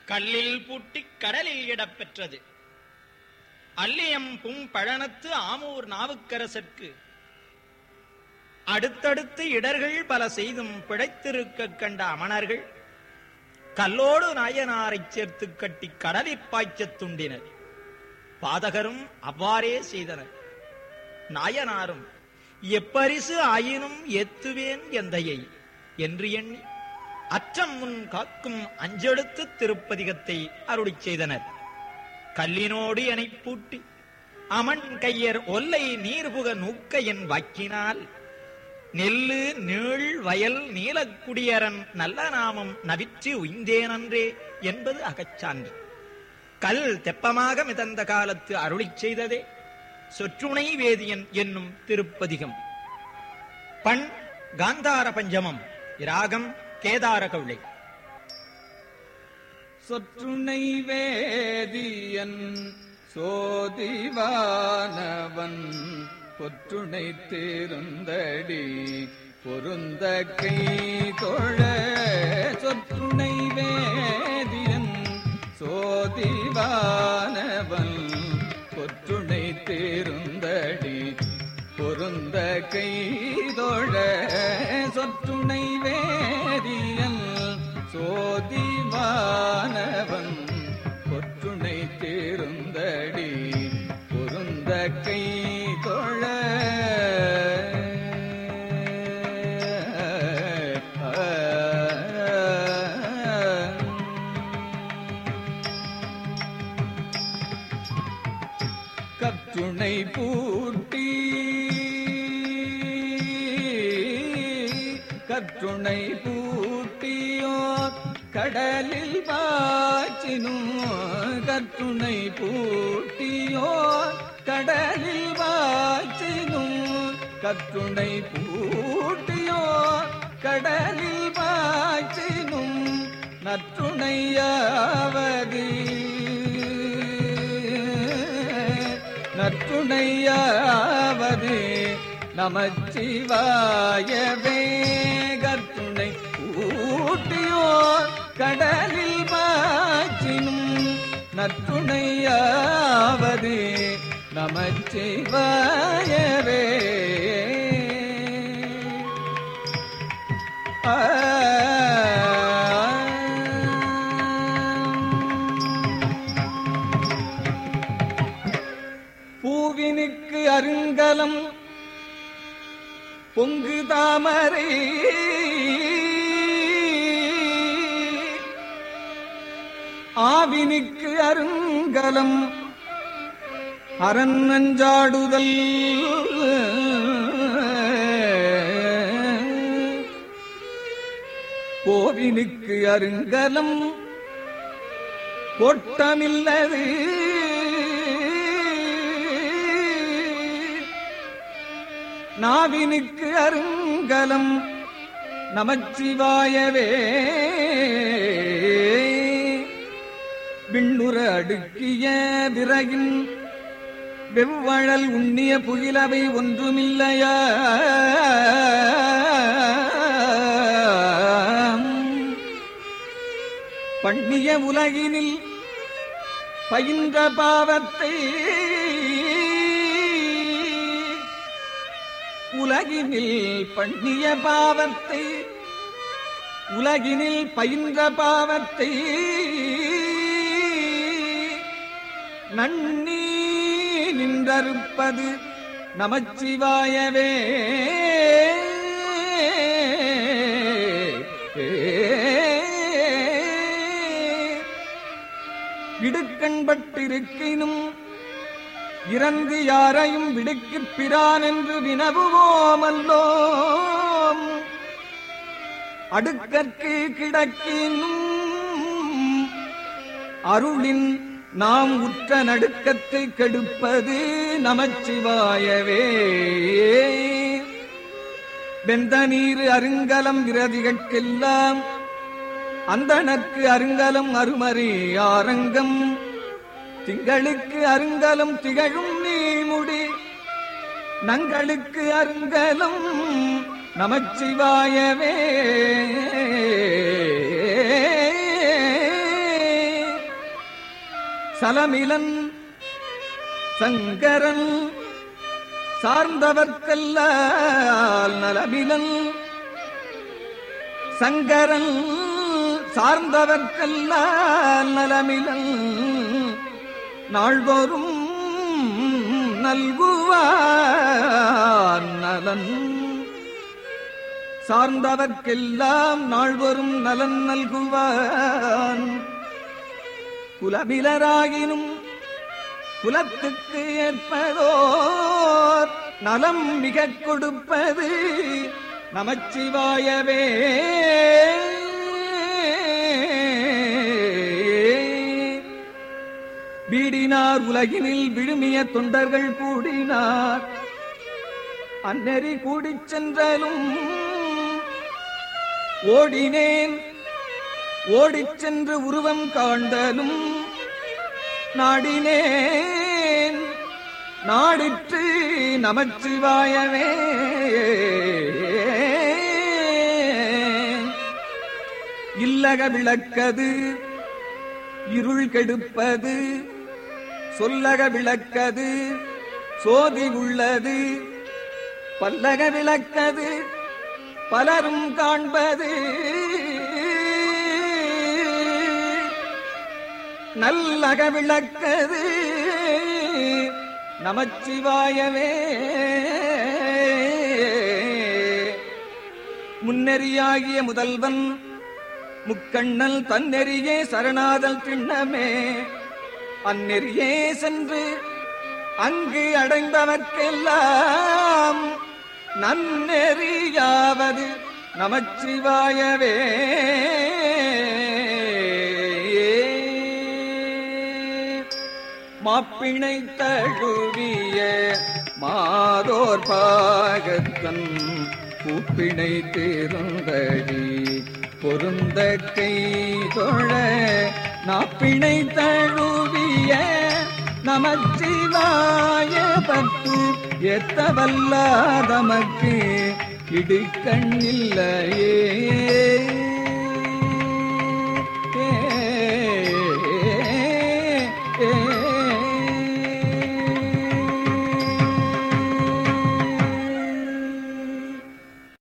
கல்லில் பூட்டி கடலில் இடப்பெற்றது அல்லியம் பும் பழனத்து ஆமூர் நாவுக்கரசர்க்கு அடுத்தடுத்து இடர்கள் பல செய்தும் பிழைத்திருக்க கண்ட அமணர்கள் கல்லோடு நாயனாரைச் சேர்த்து கட்டி கடலிற் பாய்ச்சத் துண்டினர் பாதகரும் அவ்வாறே செய்தனர் நாயனாரும் எப்பரிசு ஆயினும் எத்துவேன் எந்தையை என்று எண்ணி அச்சம் முன் காக்கும் அஞ்செழுத்து திருப்பதிகத்தை அருளிச் செய்தனர் கல்லினோடு எனை பூட்டி அமன் கையர் ஒல்லை நீர்புக நூக்க என் வாக்கினால் நெல்லு நீள் வயல் நீலக்குடியரன் நல்ல நாமம் நவிற்று உய்ந்தேனன்றே என்பது அகச்சான்று கல் தெப்பமாக மிதந்த காலத்து அருளிச் செய்ததே சொற்றுணை வேதியன் என்னும் திருப்பதிகம் பண் காந்தார பஞ்சமம் இராகம் கேதார கவுளை சொற்றுணை வேதியன் சோதிவானவன் பொற்றுணை தேருந்தடி பொருந்த கை தொழ சொற்றுணை வேதியன் சோதிவானவன் பொற்றுணை தேருந்தடி பொருந்த கை தொழ சொற்றுணை வேதியன் சோதிவானவன் பொற்றுணை தேருந்தடி பொருந்த கை தொழ கற்றுணை பூட்டி கற்றுணை பூட்டியோ கடலில் பாய்ச்சினும் கற்றுணை பூட்டியோ கடலில் பாய்ச்சினும் கற்றுணை பூட்டியோ கடலில் பாய்ச்சினும் நற்றுணையாவது நற்றுணையாவது நமச்சிவாயவே கற்றுணை ஊட்டியோ கடலில் பாய்ச்சினும் நற்றுணையாவது நமச்சிவாயவே பூவினுக்கு அருங்கலம் பொங்கு தாமரை ஆவினுக்கு அருங்கலம் அரண் நஞ்சாடுதல் கோவினுக்கு அருங்கலம் கொட்டமில்லது நாவினுக்கு அருங்கலம் நமச்சிவாயவே விண்ணுற அடுக்கிய விறகின் வெவ்வழல் உண்ணிய புகிலவை ஒன்றுமில்லையா பண்ணிய உலகினில் பயின்ற பாவத்தை உலகினில் பண்ணிய பாவத்தை உலகினில் பயின்ற பாவத்தை நன்னி நின்றறுப்பது நமச்சிவாயவே விடுக்கண்பட்டிருக்கினும் இறந்து யாரையும் விடுக்குப் பிரான் என்று வினவுவோமல்லோம் அடுக்கற்கு கிடக்கினும் அருளின் நாம் உற்ற நடுக்கத்தை கெடுப்பது நமச்சிவாயவே வெந்த நீர் அருங்கலம் விரதிகட்கெல்லாம் அந்தனக்கு அருங்கலம் அருமறி ஆரங்கம் திங்களுக்கு அருங்கலம் திகழும் நீமுடி நங்களுக்கு அருங்கலம் நமச்சிவாயவே சலமிலன் சங்கரன் சார்ந்தவர்க்கல்லால் நலமிலன் சங்கரன் சார்ந்தவர்க்கல்லால் நலமிலன் நாள்தோறும் நல்குவான் நலன் சார்ந்தவர்க்கெல்லாம் நாள்தோறும் நலன் நல்குவான் குலபிலராகினும் குலத்துக்கு ஏற்பதோர் நலம் மிகக் கொடுப்பது நமச்சிவாயவே வீடினார் உலகினில் விழுமிய தொண்டர்கள் கூடினார் அந்நெறி கூடிச் சென்றாலும் ஓடினேன் ஓடிச் சென்று உருவம் காண்டலும் நாடினேன் நாடிற்று நமச்சிவாயவே இல்லக விளக்கது இருள் கெடுப்பது சொல்லக விளக்கது சோதி உள்ளது பல்லக விளக்கது பலரும் காண்பது நல்லக விளக்கது நமச்சிவாயவே முன்னெறியாகிய முதல்வன் முக்கண்ணல் தன்னெறியே சரணாதல் திண்ணமே அந்நெறியே சென்று அங்கு அடைந்தவர்க்கெல்லாம் நன்னெறியாவது நமச்சிவாயவே மாப்பிணை தழுவிய மாதோர் பாகத்தன் கூப்பிணை திருந்தடி பொருந்த கை தொழ நாப்பிணை தழுவிய நமச்சிவாய பத்து எத்தவல்லாதமக்கு இடுக்கண்ணில்லையே